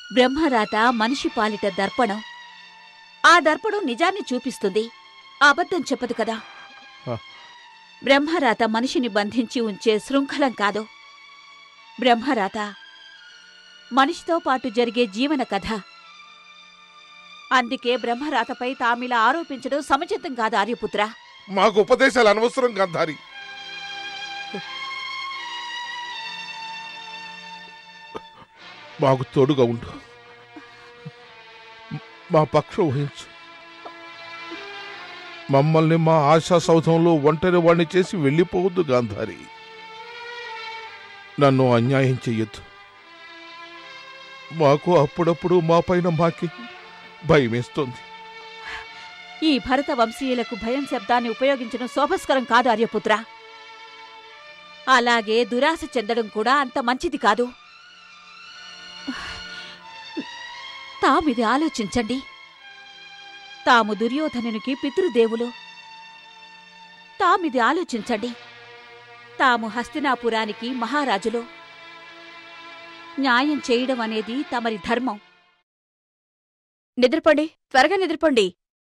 బ్రహ్మరాత మనిషి పాలిట దర్పణం ఆ దర్పణం నిజాన్ని చూపిస్తుంది అబద్ధం చెప్పదు కదా ఆ. బ్రహ్మరాత మనిషిని బంధించి ఉంచే శృంఖలం కాదు బ్రహ్మరాత మనిషితో పాటు జరిగే జీవన కథ అందుకే బ్రహ్మరాతపై తామిలా ఆరోపించడం సముచితం కాదు ఆర్యపుత్ర మాకు ఉపదేశాలు అనవసరం గాంధారి మాకు తోడుగా ఉండు మా పక్షం వహించు మమ్మల్ని మా ఆశా సౌధంలో ఒంటరి వాణ్ణి చేసి వెళ్ళిపోవద్దు గాంధారి నన్ను అన్యాయం చెయ్యొద్దు మాకు అప్పుడప్పుడు మా పైన మాకి భయమేస్తోంది ఈ భరత వంశీయులకు భయం శబ్దాన్ని ఉపయోగించడం శోభస్కరం కాదు ఆర్యపుత్ర అలాగే దురాశ చెందడం కూడా అంత మంచిది కాదు తామిది ఆలోచించండి తాము దుర్యోధనునికి పితృదేవులు తామిది ఆలోచించండి తాము హస్తినాపురానికి మహారాజులు న్యాయం చేయడం అనేది తమరి ధర్మం నిద్రపోండి త్వరగా నిద్రపోండి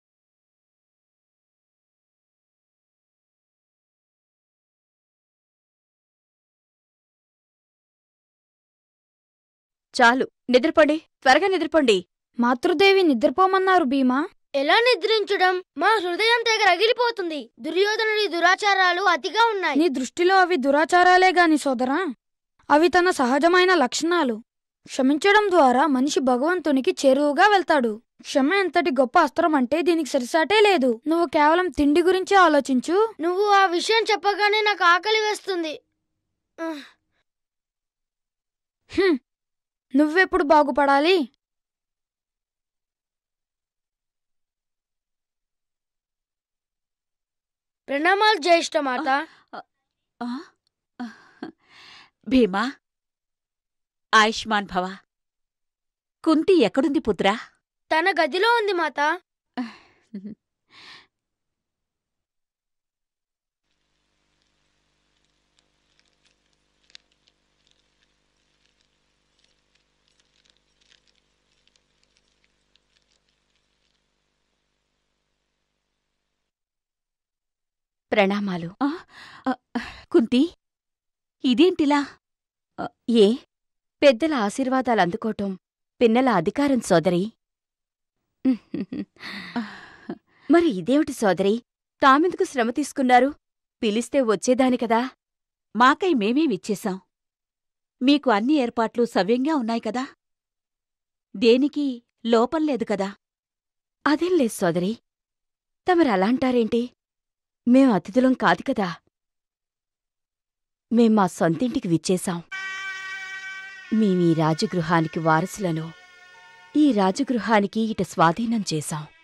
చాలు నిద్రపోండి త్వరగా నిద్రపోండి మాతృదేవి నిద్రపోమన్నారు భీమా ఎలా నిద్రించడం మా హృదయం తెగ రగిలిపోతుంది దుర్యోధనుడి దురాచారాలు అతిగా ఉన్నాయి నీ దృష్టిలో అవి దురాచారాలే గాని సోదరా అవి తన సహజమైన లక్షణాలు క్షమించడం ద్వారా మనిషి భగవంతునికి చేరువుగా వెళ్తాడు క్షమ ఎంతటి గొప్ప అస్త్రం అంటే దీనికి సరిసాటే లేదు నువ్వు కేవలం తిండి గురించే ఆలోచించు నువ్వు ఆ విషయం చెప్పగానే నాకు ఆకలి వేస్తుంది ఉహ్, హ్మ్. నువ్వెప్పుడు బాగుపడాలి ప్రణామాలు జ్యేష్ఠ మాత ఆ? భీమా ఆయుష్మాన్ భవ కుంతి ఎక్కడుంది పుత్రా తన గదిలో ఉంది మాత ప్రణామాలు ఆ, ఆ, కుంతి ఇదేంటిలా ఆ, ఏ పెద్దల ఆశీర్వాదాలు అందుకోవటం పిన్నల అధికారం సోదరి మరి ఇదేమిటి సోదరి తామెందుకు శ్రమ తీసుకున్నారు పిలిస్తే వచ్చేదాని కదా మాకై మేమే విచ్చేశాం మీకు అన్ని ఏర్పాట్లు సవ్యంగా ఉన్నాయి కదా దేనికి లోపం లేదు కదా అదేం లేదు సోదరి తమరు అలా అంటారేంటి మేం అతిథులం కాదు కదా మేం మా సొంతింటికి విచ్చేశాం మేమీ రాజగృహానికి వారసులను ఈ రాజగృహానికి ఇట స్వాధీనం చేశాం